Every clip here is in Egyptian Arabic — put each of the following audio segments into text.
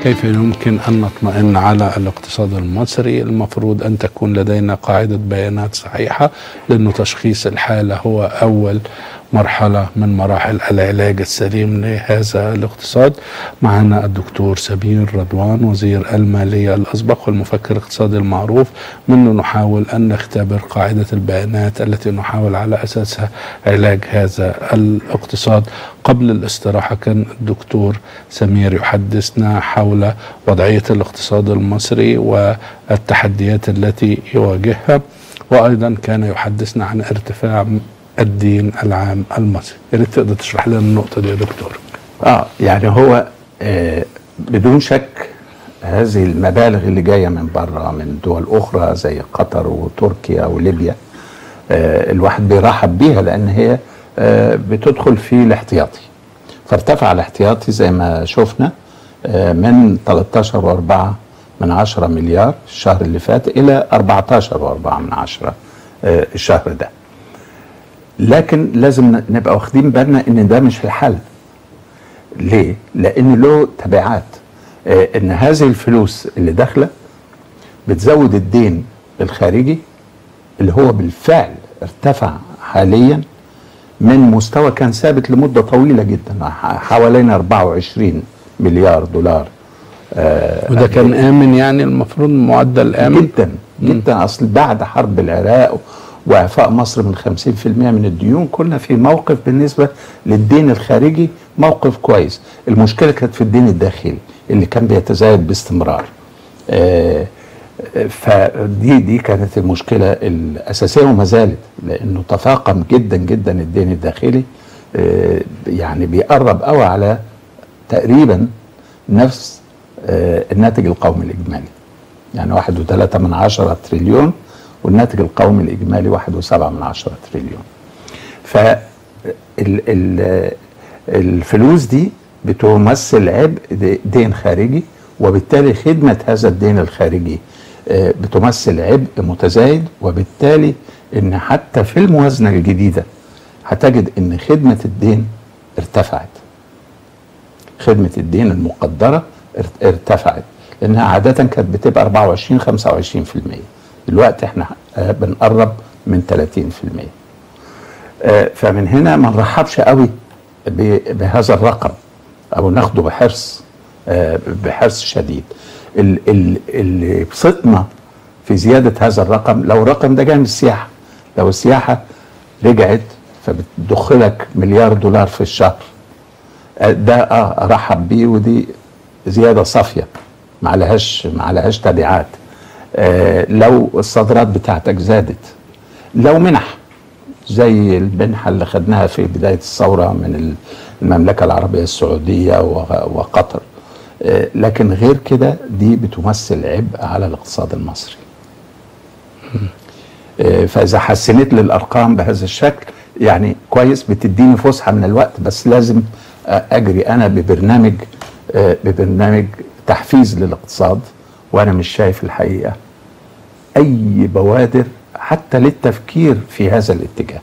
كيف يمكن أن نطمئن على الاقتصاد المصري المفروض أن تكون لدينا قاعدة بيانات صحيحة لأنه تشخيص الحالة هو أول مرحلة من مراحل العلاج السليم لهذا الاقتصاد معنا الدكتور سمير رضوان وزير المالية الأسبق والمفكر الاقتصادي المعروف منه نحاول أن نختبر قاعدة البيانات التي نحاول على أساسها علاج هذا الاقتصاد قبل الاستراحة كان الدكتور سمير يحدثنا حول وضعية الاقتصاد المصري والتحديات التي يواجهها وأيضا كان يحدثنا عن ارتفاع الدين العام المصري يا ريت تقدر تشرح لنا النقطة دي يا دكتور اه يعني هو آه بدون شك هذه المبالغ اللي جايه من بره من دول اخرى زي قطر وتركيا وليبيا آه الواحد بيرحب بيها لان هي آه بتدخل في الاحتياطي فارتفع الاحتياطي زي ما شفنا آه من 13 و4 من 10 مليار الشهر اللي فات الى 14 و4 من 10 آه الشهر ده لكن لازم نبقى واخدين بالنا ان ده مش الحل ليه لان له تبعات آه ان هذه الفلوس اللي داخله بتزود الدين الخارجي اللي هو بالفعل ارتفع حاليا من مستوى كان ثابت لمده طويله جدا حوالينا 24 مليار دولار آه وده كان امن يعني المفروض معدل امن جدا جدا م. اصل بعد حرب العراق واعفاء مصر من 50% من الديون كنا في موقف بالنسبه للدين الخارجي موقف كويس المشكله كانت في الدين الداخلي اللي كان بيتزايد باستمرار آه فدي دي كانت المشكله الاساسيه وما زالت لانه تفاقم جدا جدا الدين الداخلي آه يعني بيقرب قوي على تقريبا نفس آه الناتج القومي الاجمالي يعني واحد وثلاثة من عشرة تريليون والناتج القومي الإجمالي واحد وسبعة من عشرة تريليون فالفلوس دي بتمثل عبء دين خارجي وبالتالي خدمة هذا الدين الخارجي بتمثل عبء متزايد وبالتالي ان حتى في الموازنة الجديدة هتجد ان خدمة الدين ارتفعت خدمة الدين المقدرة ارتفعت لانها عادة كانت بتبقى 24 25% دلوقتي احنا بنقرب من 30% فمن هنا ما نرحبش قوي بهذا الرقم او ناخده بحرص بحرص شديد اللي بسطنا في زياده هذا الرقم لو الرقم ده جاي من السياحه لو السياحه رجعت فبتدخلك مليار دولار في الشهر ده اه ارحب بيه ودي زياده صافيه ما عليهاش ما عليهاش تبعات آه لو الصادرات بتاعتك زادت لو منح زي المنحة اللي خدناها في بداية الثورة من المملكة العربية السعودية وقطر آه لكن غير كده دي بتمثل عبء على الاقتصاد المصري آه فإذا حسنت لي الأرقام بهذا الشكل يعني كويس بتديني فسحة من الوقت بس لازم أجري أنا ببرنامج ببرنامج تحفيز للاقتصاد وانا مش شايف الحقيقه اي بوادر حتى للتفكير في هذا الاتجاه.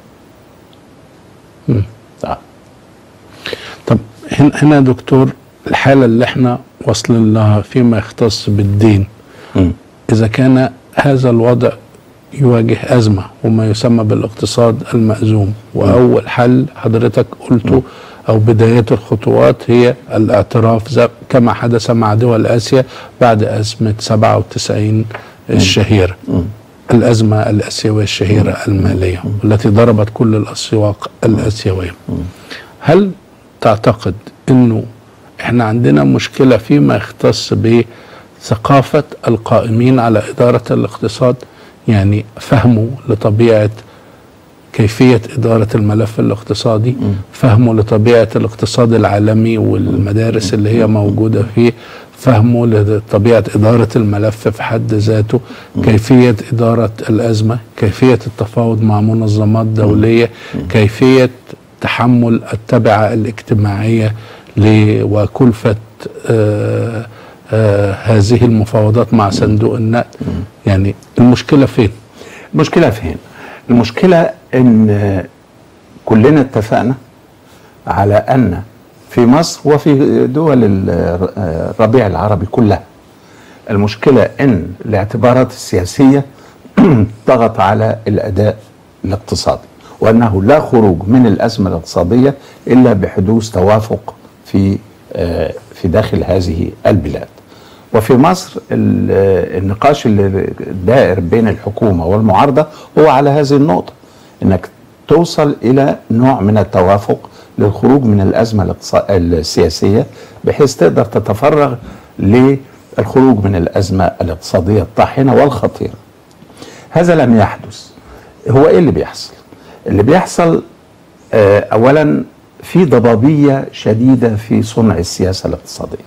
آه. طب هنا يا دكتور الحاله اللي احنا واصلين لها فيما يختص بالدين م. اذا كان هذا الوضع يواجه ازمه وما يسمى بالاقتصاد المأزوم واول حل حضرتك قلته او بدايه الخطوات هي الاعتراف كما حدث مع دول اسيا بعد ازمه 97 الشهيره الازمه الاسيويه الشهيره الماليه والتي ضربت كل الاسواق الاسيويه هل تعتقد انه احنا عندنا مشكله فيما يختص بثقافه القائمين على اداره الاقتصاد يعني فهمه لطبيعه كيفية إدارة الملف الاقتصادي م. فهمه لطبيعة الاقتصاد العالمي والمدارس اللي هي موجودة فيه فهمه لطبيعة إدارة الملف في حد ذاته م. كيفية إدارة الأزمة كيفية التفاوض مع منظمات دولية م. كيفية تحمل التبعة الاجتماعية وكلفة آآ آآ هذه المفاوضات مع صندوق النقد يعني المشكلة فين؟ المشكلة فين؟ المشكلة ان كلنا اتفقنا على ان في مصر وفي دول ال- الربيع العربي كلها المشكلة ان الاعتبارات السياسية ضغط على الاداء الاقتصادي وانه لا خروج من الازمة الاقتصادية الا بحدوث توافق في آه، في داخل هذه البلاد وفي مصر ال- آه، النقاش اللي دائر بين الحكومة والمعارضة هو على هذه النقطة انك توصل الى نوع من التوافق للخروج من الازمه الاقتصا- السياسيه بحيث تقدر تتفرغ للخروج من الازمه الاقتصاديه الطاحنه والخطيره. هذا لم يحدث. هو ايه اللي بيحصل؟ اللي بيحصل آه، اولا في ضبابيه شديده في صنع السياسه الاقتصاديه.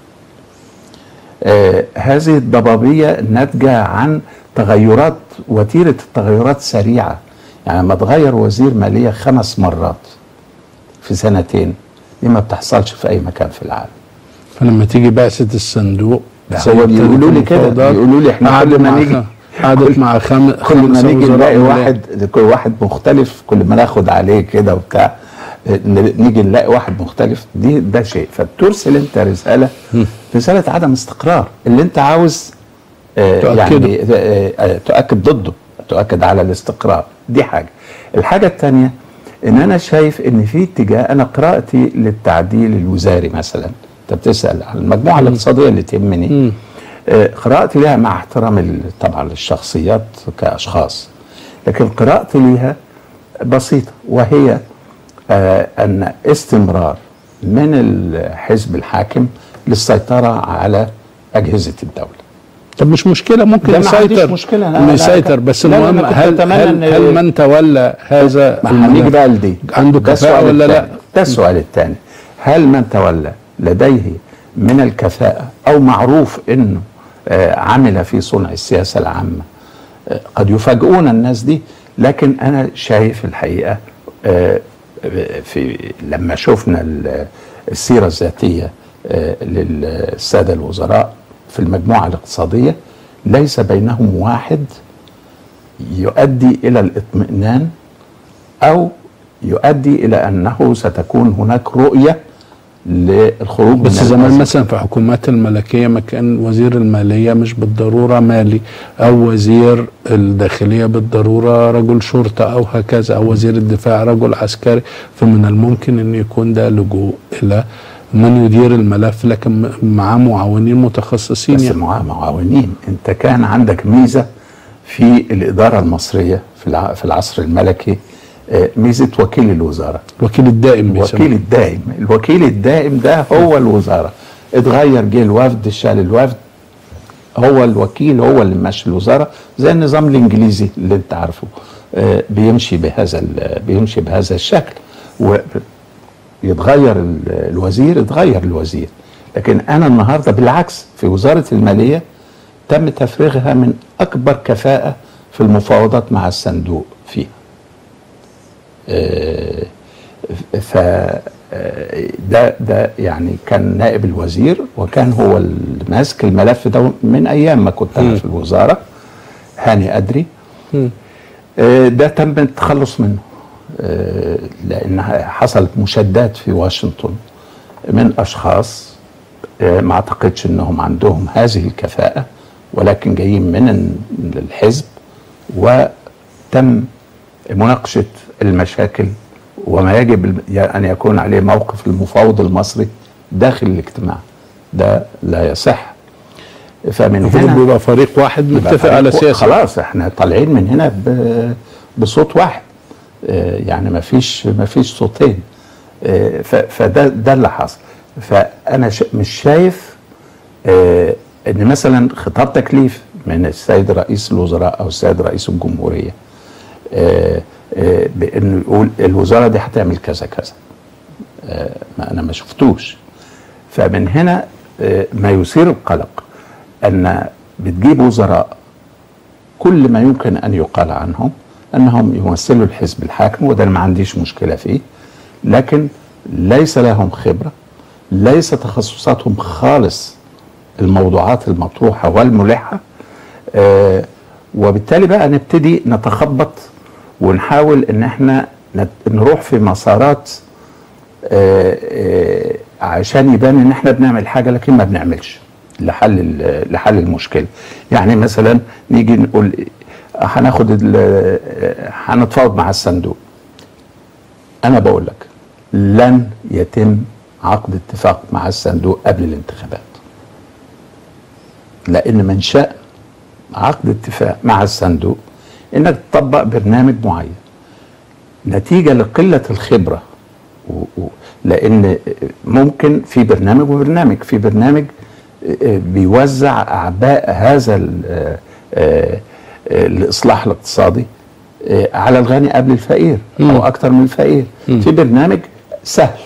آه، هذه الضبابية ناتجة عن تغيرات وتيرة التغيرات سريعة يعني لما تغير وزير مالية خمس مرات في سنتين دي ما بتحصلش في أي مكان في العالم فلما تيجي بعثة الصندوق ده زي هو ابتدت بيقولوا لي كده، المفاوضات، بيقولوا لي إحنا قعدوا كل ما مع نيجي- خ- قعدت مع خم... كل ما خمسة نيجي وزراء نلاقي مالية. واحد كل واحد مختلف كل ما ناخد عليه كده وبتاع آه، نيجي نلاقي واحد مختلف دي ده شيء فبترسل انت رساله رساله عدم استقرار اللي انت عاوز آه، تؤكده. يعني آه، آه، تؤكد ضده تؤكد على الاستقرار دي حاجه الحاجه الثانيه ان انا شايف ان في اتجاه انا قراءتي للتعديل الوزاري مثلا انت بتسال عن المجموعه الاقتصاديه اللي تهمني آه، قراءتي لها مع احترام ال- طبعا للشخصيات كاشخاص لكن قراءتي لها بسيطه وهي آه، ان استمرار من الحزب الحاكم للسيطره على اجهزه الدوله طب مش مشكلة ممكن ده ما عنديش يسيطر مشكلة، أنا- إنه أنا يسيطر ك- بس لا، لا، المهم أنا كنت هل أتمنى هل, إن- هل من تولى هذا ما هنيجي الملف بقى لدي عنده ده كفاءة السؤال ولا لا؟ التاني. ده السؤال الثاني هل من تولى لديه من الكفاءة أو معروف أنه آه، عمل في صنع السياسة العامة آه، قد يفاجئون الناس دي لكن أنا شايف الحقيقة آه، في لما شفنا ال- السيرة الذاتية آه، للسادة الوزراء في المجموعة الاقتصادية ليس بينهم واحد يؤدي الى الاطمئنان او يؤدي الى انه ستكون هناك رؤيه للخروج بس من زمان الأزمة. مثلا في حكومات الملكية ما كان وزير المالية مش بالضرورة مالي أو وزير الداخلية بالضرورة رجل شرطة أو هكذا أو وزير الدفاع رجل عسكري فمن الممكن أن يكون ده لجوء إلى من يدير الملف لكن معاه معاونين متخصصين بس يعني مع معاونين انت كان عندك ميزه في الاداره المصريه في الع- في العصر الملكي آه، ميزه وكيل الوزاره الوكيل الدائم الوكيل بيسموه. الدائم الوكيل الدائم ده هو الوزاره اتغير جه الوفد شال الوفد هو الوكيل هو اللي ماشي الوزاره زي النظام الانجليزي اللي انت عارفه آه، بيمشي بهذا ال- بيمشي بهذا الشكل ويتغير ال- الوزير اتغير الوزير لكن انا النهارده بالعكس في وزاره الماليه تم تفريغها من اكبر كفاءه في المفاوضات مع الصندوق فيها آه، ف آه، ده ده يعني كان نائب الوزير وكان هو اللي ماسك الملف ده من ايام ما كنت انا في الوزاره هاني ادري آه، ده تم التخلص منه آه، لان حصلت مشادات في واشنطن من اشخاص آه، ما اعتقدش انهم عندهم هذه الكفاءه ولكن جايين من الحزب وتم مناقشه المشاكل وما يجب ان يكون عليه موقف المفاوض المصري داخل الاجتماع ده لا يصح فمن المفروض هنا بيبقى فريق واحد يبقى متفق على فريق- سياسة خلاص احنا طالعين من هنا ب- بصوت واحد اه، يعني ما فيش ما فيش صوتين اه، ف- فده ده اللي حصل فانا ش- مش شايف اه، ان مثلا خطاب تكليف من السيد رئيس الوزراء او السيد رئيس الجمهوريه اه، اه، بانه يقول الوزاره دي هتعمل كذا كذا اه، ما انا ما شفتوش فمن هنا آه، ما يثير القلق ان بتجيب وزراء كل ما يمكن ان يقال عنهم انهم يمثلوا الحزب الحاكم وده أنا ما عنديش مشكله فيه لكن ليس لهم خبره ليس تخصصاتهم خالص الموضوعات المطروحه والملحه آه وبالتالي بقى نبتدي نتخبط ونحاول ان احنا نت- نروح في مسارات آه، آه، عشان يبان ان احنا بنعمل حاجه لكن ما بنعملش لحل ال- لحل المشكله يعني مثلا نيجي نقول هناخد ال- آه، هنتفاوض مع الصندوق انا بقول لك لن يتم عقد اتفاق مع الصندوق قبل الانتخابات لان منشأ عقد اتفاق مع الصندوق انك تطبق برنامج معين نتيجه لقله الخبره و... و... لان ممكن في برنامج وبرنامج في برنامج آه، بيوزع اعباء هذا ال- آه، آه، آه، الاصلاح الاقتصادي آه، على الغني قبل الفقير او اكتر من الفقير في برنامج سهل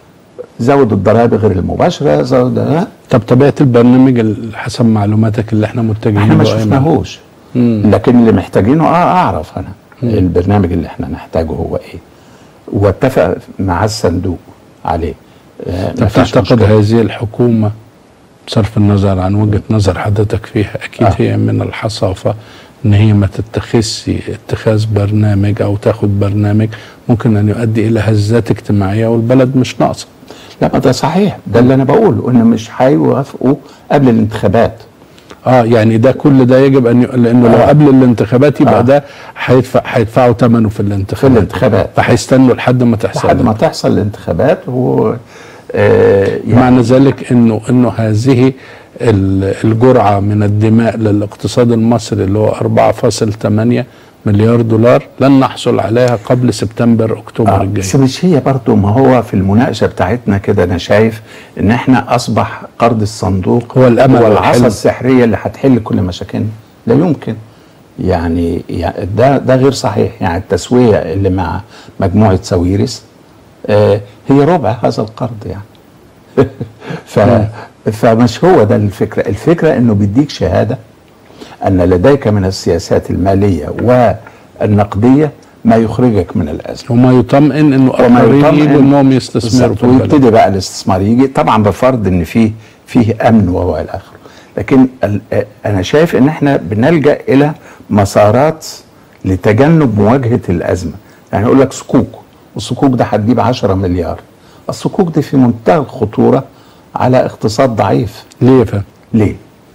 زود الضرائب غير المباشره زود آه، طب طبيعه البرنامج ال- حسب معلوماتك اللي احنا متجهين احنا ما له أيمن. شفناهوش لكن اللي محتاجينه اه اعرف انا البرنامج اللي احنا نحتاجه هو ايه واتفق مع الصندوق عليه آه طب مفيش تعتقد مشكلة. هذه الحكومة بصرف النظر عن وجهة نظر حضرتك فيها أكيد آه. آه. هي من الحصافة إن هي ما تتخذش اتخاذ برنامج أو تاخد برنامج ممكن أن يؤدي إلى هزات اجتماعية والبلد مش ناقصة لا ما ده صحيح ده اللي انا بقوله ان مش هيوافقوا قبل الانتخابات اه يعني ده كل ده يجب ان ي... لانه لو آه. قبل الانتخابات يبقى آه. ده هيدفع هيدفعوا ثمنه في في الانتخابات الانتخابات فهيستنوا لحد ما تحصل لحد ما تحصل الانتخابات و آه يعني معنى ذلك انه انه هذه ال- الجرعه من الدماء للاقتصاد المصري اللي هو 4.8 مليار دولار لن نحصل عليها قبل سبتمبر اكتوبر آه الجاي بس مش هي برضو ما هو في المناقشه بتاعتنا كده انا شايف ان احنا اصبح قرض الصندوق هو الأمل هو والحلم. العصا السحريه اللي هتحل كل مشاكلنا لا يمكن يعني يعني ده ده غير صحيح يعني التسويه اللي مع مجموعه ساويرس آه هي ربع هذا القرض يعني ف فمش هو ده الفكره الفكره انه بيديك شهاده ان لديك من السياسات الماليه والنقديه ما يخرجك من الازمه وما يطمئن انه وما اخرين يطمئن يجوا انهم يستثمروا بالظبط في البلد ويبتدي بقى الاستثمار يجي طبعا بفرض ان فيه فيه امن وهو الى اخره لكن ال- آه، انا شايف ان احنا بنلجا الى مسارات لتجنب مواجهه الازمه يعني يقول لك صكوك والصكوك ده هتجيب 10 مليار الصكوك دي في منتهى الخطوره على اقتصاد ضعيف ليه يا فندم؟ ليه؟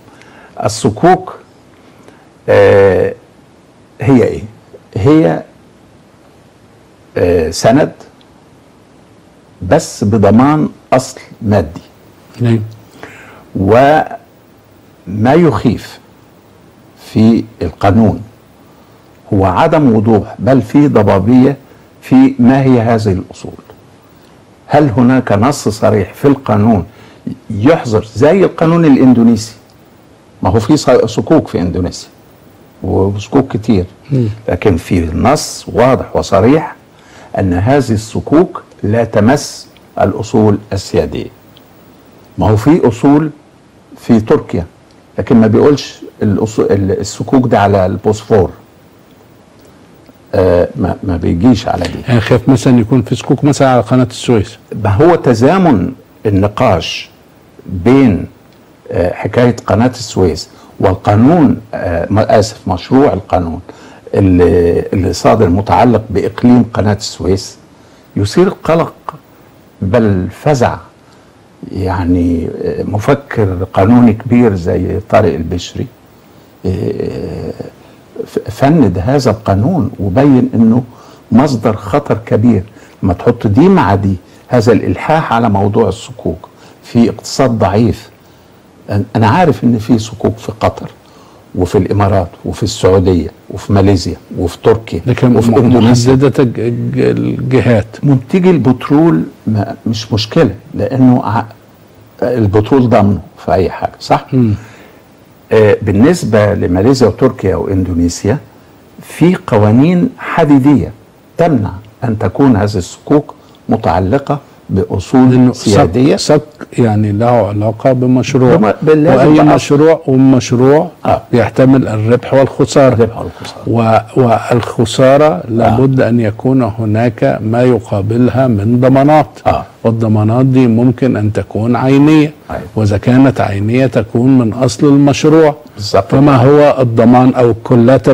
الصكوك آه هي ايه؟ هي آه سند بس بضمان اصل مادي ليه؟ وما يخيف في القانون هو عدم وضوح بل في ضبابيه في ما هي هذه الاصول هل هناك نص صريح في القانون يحظر زي القانون الاندونيسي ما هو في ص- صكوك في اندونيسيا وصكوك كتير لكن في نص واضح وصريح ان هذه الصكوك لا تمس الاصول السياديه ما هو في اصول في تركيا لكن ما بيقولش الأصول الصكوك ده على البوسفور آه ما, ما بيجيش على دي يعني خايف مثلا يكون في سكوك مثلا على قناه السويس ما هو تزامن النقاش بين آه، حكايه قناه السويس والقانون آه، ما- اسف مشروع القانون اللي, اللي صادر متعلق باقليم قناه السويس يثير القلق بل فزع يعني آه، مفكر قانوني كبير زي طارق البشري آه، ف- فند هذا القانون وبين انه مصدر خطر كبير لما تحط دي مع دي هذا الالحاح على موضوع الصكوك في اقتصاد ضعيف أن- انا عارف ان في صكوك في قطر وفي الامارات وفي السعوديه وفي ماليزيا وفي تركيا لكن وفي م- اندونيسيا محدده الج- الج- الجهات منتجي البترول ما مش مشكله لانه ع- البترول ضامنه في اي حاجه صح؟ مم. آه، بالنسبه لماليزيا وتركيا واندونيسيا في قوانين حديديه تمنع ان تكون هذه الصكوك متعلقه باصول لانه سياديه صك, صك يعني له علاقه بمشروع بم- باللازم واي بقى. مشروع ومشروع آه. يحتمل الربح والخساره الربح والخسارة. و والخساره لابد ان يكون هناك ما يقابلها من ضمانات آه. والضمانات دي ممكن ان تكون عينيه أيوة. واذا كانت عينيه تكون من اصل المشروع بالظبط فما هو الضمان او الكولاترال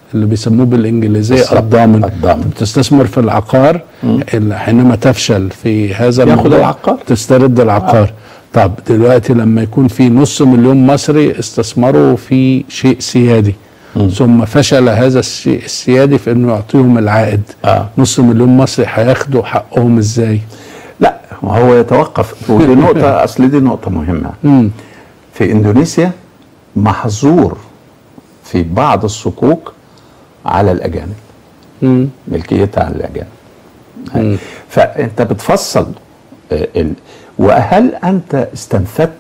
اللي بيسموه بالانجليزيه بالظبط. الضامن الضامن. بتستثمر في العقار اللي حينما تفشل في هذا ياخد الموضوع العقار. تسترد العقار طب دلوقتي لما يكون في نص مليون مصري استثمروا في شيء سيادي ثم فشل هذا الشيء السيادي في انه يعطيهم العائد آه. نص مليون مصري هياخدوا حقهم ازاي لا ما هو يتوقف ودي نقطة أصل دي نقطة مهمة مم. في إندونيسيا محظور في بعض الصكوك على الأجانب مم. ملكيتها على الأجانب مم. فأنت بتفصل آه، ال... وهل أنت استنفدت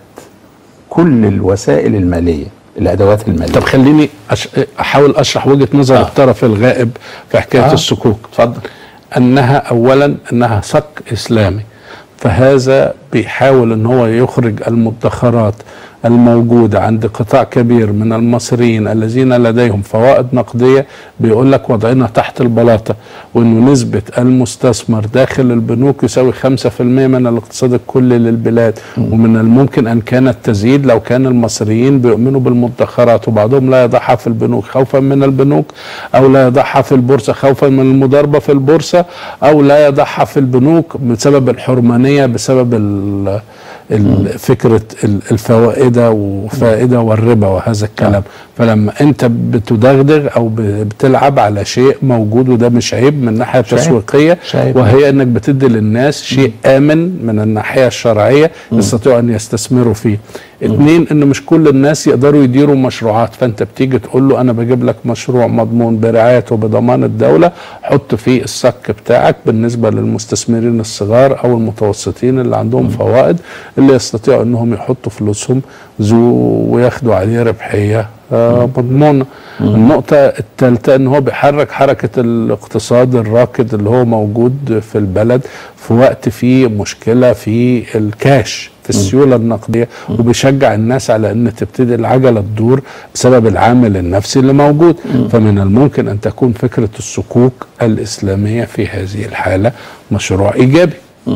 كل الوسائل المالية الأدوات المالية طب خليني أش... احاول اشرح وجهه نظر آه. الطرف الغائب في حكايه آه. الصكوك اتفضل انها اولا انها صك اسلامي فهذا بيحاول ان هو يخرج المدخرات الموجودة عند قطاع كبير من المصريين الذين لديهم فوائد نقدية بيقول لك وضعنا تحت البلاطة وانه نسبة المستثمر داخل البنوك يساوي 5% من الاقتصاد الكلي للبلاد ومن الممكن ان كانت تزيد لو كان المصريين بيؤمنوا بالمدخرات وبعضهم لا يضعها في البنوك خوفا من البنوك او لا يضعها في البورصة خوفا من المضاربة في البورصة او لا يضعها في البنوك بسبب الحرمانية بسبب ال- ال- فكرة ال- الفوائدة وفائدة والربا وهذا الكلام فلما انت بتدغدغ او ب- بتلعب على شيء موجود وده مش عيب من الناحية مش عيب. التسويقية مش عيب. وهي انك بتدي للناس شيء امن من الناحية الشرعية يستطيعوا ان يستثمروا فيه اتنين ان مش كل الناس يقدروا يديروا مشروعات فانت بتيجي تقول له انا بجيب لك مشروع مضمون برعاية وبضمان الدولة حط فيه الصك بتاعك بالنسبة للمستثمرين الصغار او المتوسطين اللي عندهم فوائد اللي يستطيعوا انهم يحطوا فلوسهم ذو وياخدوا عليه ربحية آه، مضمونة النقطة الثالثة ان هو بيحرك حركة الاقتصاد الراكد اللي هو موجود في البلد في وقت فيه مشكلة في الكاش في السيولة النقدية وبيشجع الناس على ان تبتدي العجلة تدور بسبب العامل النفسي اللي موجود فمن الممكن ان تكون فكرة الصكوك الاسلامية في هذه الحالة مشروع ايجابي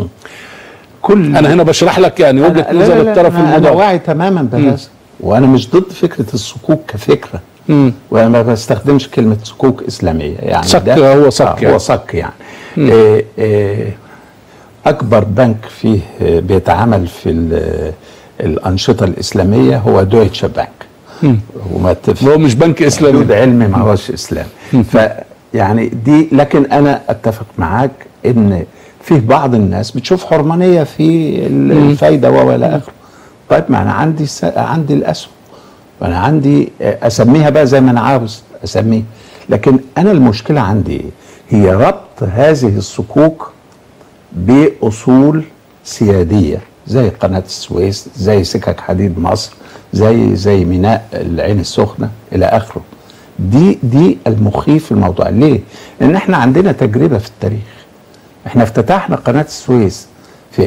كل انا هنا بشرح لك يعني وجهة أنا- لا- نظر لا- لا، الطرف أنا- انا المضاد واعي تماما بهذا وانا مش ضد فكره الصكوك كفكره مم. وانا ما بستخدمش كلمه صكوك اسلاميه يعني صك ده- هو صك آه يعني. هو صك يعني إيه إيه اكبر بنك فيه آه، بيتعامل في ال- الانشطه الاسلاميه هو دويتشه بانك مم. وما تف... هو مش بنك اسلامي حدود علمي ما هوش اسلام فيعني دي لكن انا اتفق معاك ان فيه بعض الناس بتشوف حرمانيه في ال- الفايده والى اخره طيب ما انا عندي س... عندي الاسهم وانا عندي آه، اسميها بقى زي ما انا عاوز اسميه لكن انا المشكله عندي إيه؟ هي ربط هذه الصكوك باصول سياديه زي قناه السويس زي سكك حديد مصر زي زي ميناء العين السخنه الى اخره دي دي المخيف في الموضوع ليه؟ لان احنا عندنا تجربه في التاريخ احنا افتتحنا قناه السويس في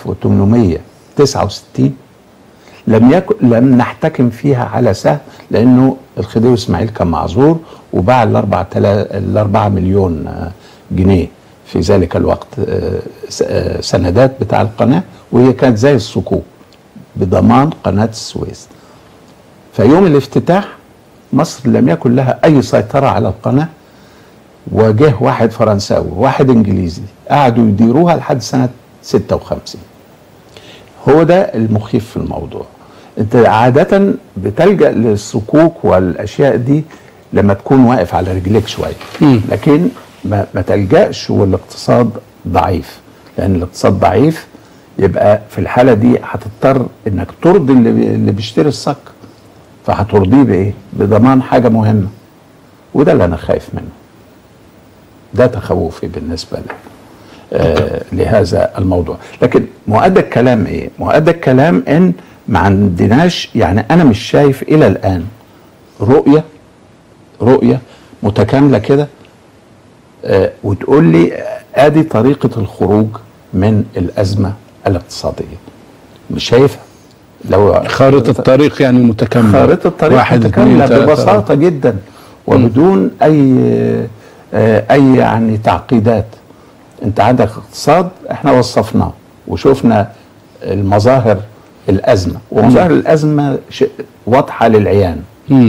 1869 لم يكن لم نحتكم فيها على سهم لانه الخديوي اسماعيل كان معذور وباع الاربع تلا الاربعه مليون آه، جنيه في ذلك الوقت آه، س- آه، سندات بتاع القناه وهي كانت زي الصكوك بضمان قناه السويس فيوم الافتتاح مصر لم يكن لها اي سيطره على القناه وجه واحد فرنساوي وواحد انجليزي قعدوا يديروها لحد سنه 56 هو ده المخيف في الموضوع انت عادة بتلجأ للصكوك والاشياء دي لما تكون واقف على رجليك شوية مم. لكن ما, ما تلجأش والاقتصاد ضعيف لان الاقتصاد ضعيف يبقى في الحالة دي هتضطر انك ترضي اللي, بي- اللي بيشتري الصك فهترضيه بايه بضمان حاجة مهمة وده اللي انا خايف منه ده تخوفي بالنسبة لي آه لهذا الموضوع لكن مؤدى الكلام ايه مؤدى الكلام ان ما عندناش يعني انا مش شايف الى الان رؤية رؤية متكاملة كده آه وتقول لي آه، ادي طريقة الخروج من الازمة الاقتصادية مش شايفها لو خارطة الطريق يعني متكاملة خارطة الطريق واحد متكاملة اتنين تلاتة ببساطة جدا وبدون أي آه، أي يعني تعقيدات أنت عندك اقتصاد احنا وصفناه وشفنا المظاهر الأزمة ومظاهر الأزمة ش- واضحة للعيان مم.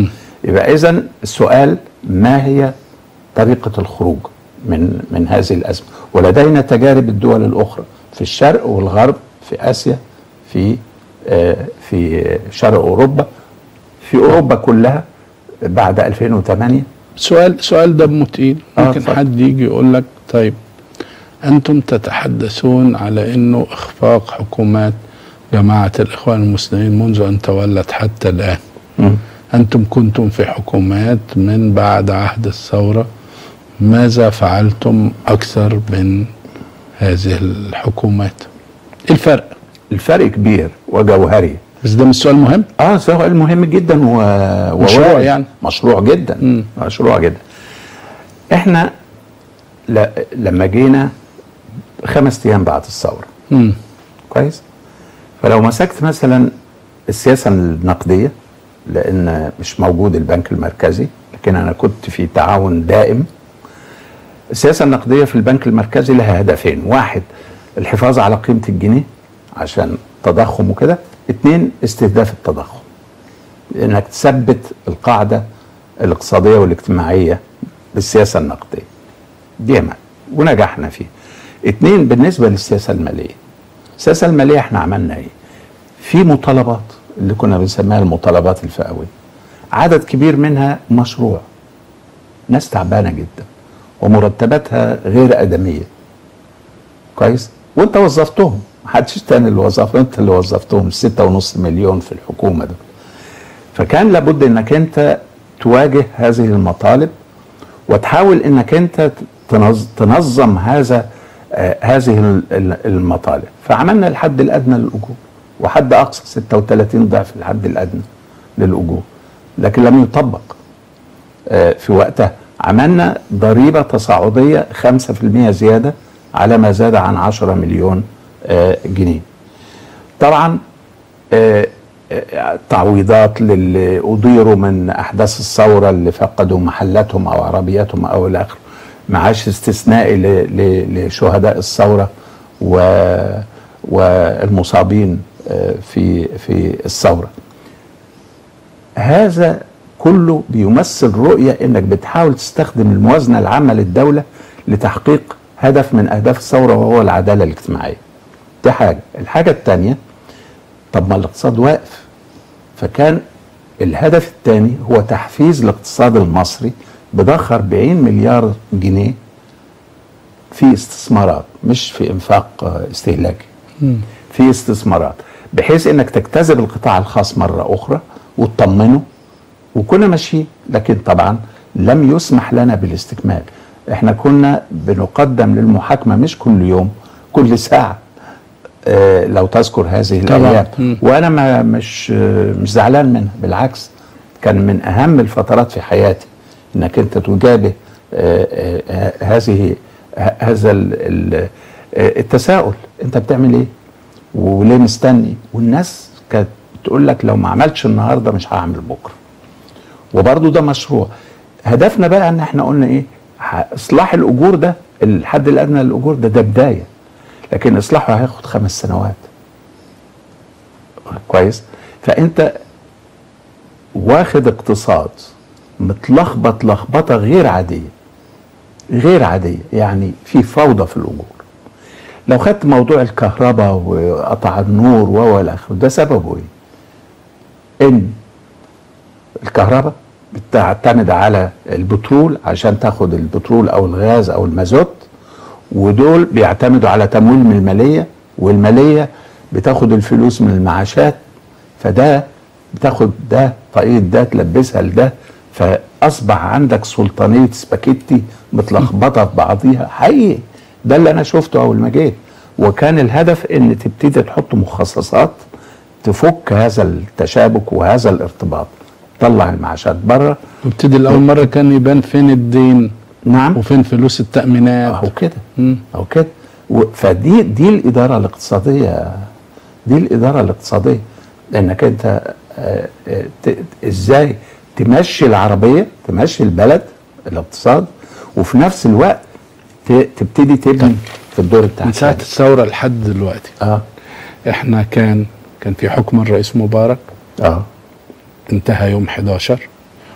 يبقى اذا السؤال ما هي طريقه الخروج من من هذه الازمه ولدينا تجارب الدول الاخرى في الشرق والغرب في اسيا في آه، في شرق اوروبا في اوروبا كلها بعد 2008 سؤال سؤال دمه تقيل آه، ممكن اتفضل. حد يجي يقول لك طيب انتم تتحدثون على انه اخفاق حكومات جماعه الاخوان المسلمين منذ ان تولت حتى الان انتم كنتم في حكومات من بعد عهد الثوره ماذا فعلتم اكثر من هذه الحكومات إيه الفرق الفرق كبير وجوهري بس ده مش سؤال مهم اه سؤال مهم جدا و... مشروع ووارد. يعني. مشروع جدا مم. مشروع جدا احنا ل... لما جينا خمس ايام بعد الثوره مم. كويس فلو مسكت مثلا السياسه النقديه لان مش موجود البنك المركزي لكن انا كنت في تعاون دائم السياسه النقديه في البنك المركزي لها هدفين واحد الحفاظ على قيمه الجنيه عشان تضخم وكده اتنين استهداف التضخم انك تثبت القاعده الاقتصاديه والاجتماعيه بالسياسه النقديه دي عمل ونجحنا فيه اتنين بالنسبه للسياسه الماليه السياسه الماليه احنا عملنا ايه في مطالبات اللي كنا بنسميها المطالبات الفئويه عدد كبير منها مشروع ناس تعبانه جدا ومرتباتها غير ادميه كويس وانت وظفتهم محدش تاني اللي وظفهم انت اللي وظفتهم ستة ونص مليون في الحكومه دول فكان لابد انك انت تواجه هذه المطالب وتحاول انك انت تنظ- تنظم هذا آه هذه ال- ال- المطالب فعملنا الحد الادنى للاجور وحد اقصى 36 ضعف الحد الادنى للاجور لكن لم يطبق آه في وقتها عملنا ضريبه تصاعديه 5% زياده على ما زاد عن 10 مليون آه جنيه طبعا آه، آه، تعويضات للي أضيروا من أحداث الثورة اللي فقدوا محلاتهم أو عربياتهم أو إلى آخره معاش استثنائي ل- ل- لشهداء الثورة و والمصابين آه، في في الثورة هذا كله بيمثل رؤية انك بتحاول تستخدم الموازنة العامة للدولة لتحقيق هدف من اهداف الثورة وهو العدالة الاجتماعية دي حاجة الحاجة الثانية طب ما الاقتصاد واقف فكان الهدف الثاني هو تحفيز الاقتصاد المصري بضخ 40 مليار جنيه في استثمارات مش في انفاق آه، استهلاكي في استثمارات بحيث انك تجتذب القطاع الخاص مره اخرى وتطمنه وكنا ماشيين لكن طبعا لم يسمح لنا بالاستكمال احنا كنا بنقدم للمحاكمه مش كل يوم كل ساعه آه، لو تذكر هذه طبعاً. الايام مم. وانا ما مش آه، مش زعلان منها بالعكس كان من اهم الفترات في حياتي انك انت تجابه آه، آه، آه، هذه ه- هذا ال- ال- آه، التساؤل انت بتعمل ايه وليه مستني والناس كانت تقول لك لو ما عملتش النهارده مش هعمل بكره وبرضه ده مشروع هدفنا بقى ان احنا قلنا ايه ح- اصلاح الاجور ده الحد الادنى للاجور ده ده بدايه لكن اصلاحه هياخد خمس سنوات كويس فانت واخد اقتصاد متلخبط لخبطه غير عاديه غير عاديه يعني في فوضى في الاجور لو خدت موضوع الكهرباء وقطع النور و الى اخره ده سببه ايه؟ ان الكهرباء بتعتمد على البترول عشان تاخد البترول او الغاز او المازوت ودول بيعتمدوا على تمويل من الماليه والماليه بتاخد الفلوس من المعاشات فده بتاخد ده طاقية ده تلبسها لده فاصبح عندك سلطانيه سباكيتي متلخبطه في بعضيها حقيقي ده اللي انا شفته اول ما جيت وكان الهدف ان تبتدي تحط مخصصات تفك هذا التشابك وهذا الارتباط طلع المعاشات بره وابتدي لاول مره كان يبان فين الدين نعم وفين فلوس التامينات اهو كده مم. اهو كده و- فدي دي الاداره الاقتصاديه دي الاداره الاقتصاديه لانك انت آه، آه، ت- ازاي تمشي العربيه تمشي البلد الاقتصاد وفي نفس الوقت ت- تبتدي تبني في الدور من ساعه التحتاني الثوره لحد دلوقتي اه احنا كان كان في حكم الرئيس مبارك اه انتهى يوم 11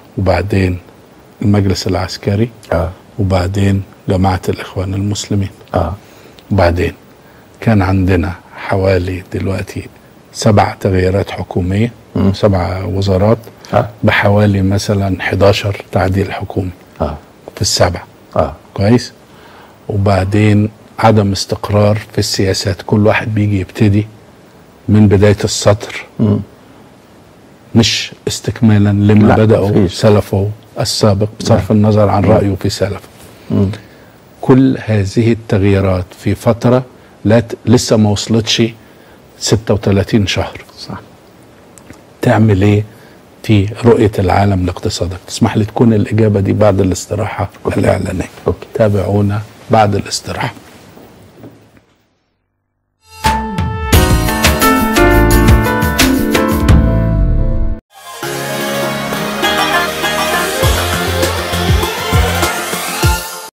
وبعدين المجلس العسكري اه وبعدين جماعة الإخوان المسلمين اه وبعدين كان عندنا حوالي دلوقتي سبع تغييرات حكومية مم. سبع وزارات اه بحوالي مثلا 11 تعديل حكومي اه في السبع اه كويس وبعدين عدم استقرار في السياسات كل واحد بيجي يبتدي من بداية السطر مم. مش استكمالا لما لا، بدأوا مفيش. سلفه السابق بصرف النظر عن رأيه في سلفه مم. كل هذه التغييرات في فترة لا ت... لسه ما وصلتش 36 شهر صح تعمل ايه في رؤية العالم لاقتصادك تسمح لي تكون الإجابة دي بعد الاستراحة أوكي. الإعلانية أوكي. تابعونا بعد الاستراحة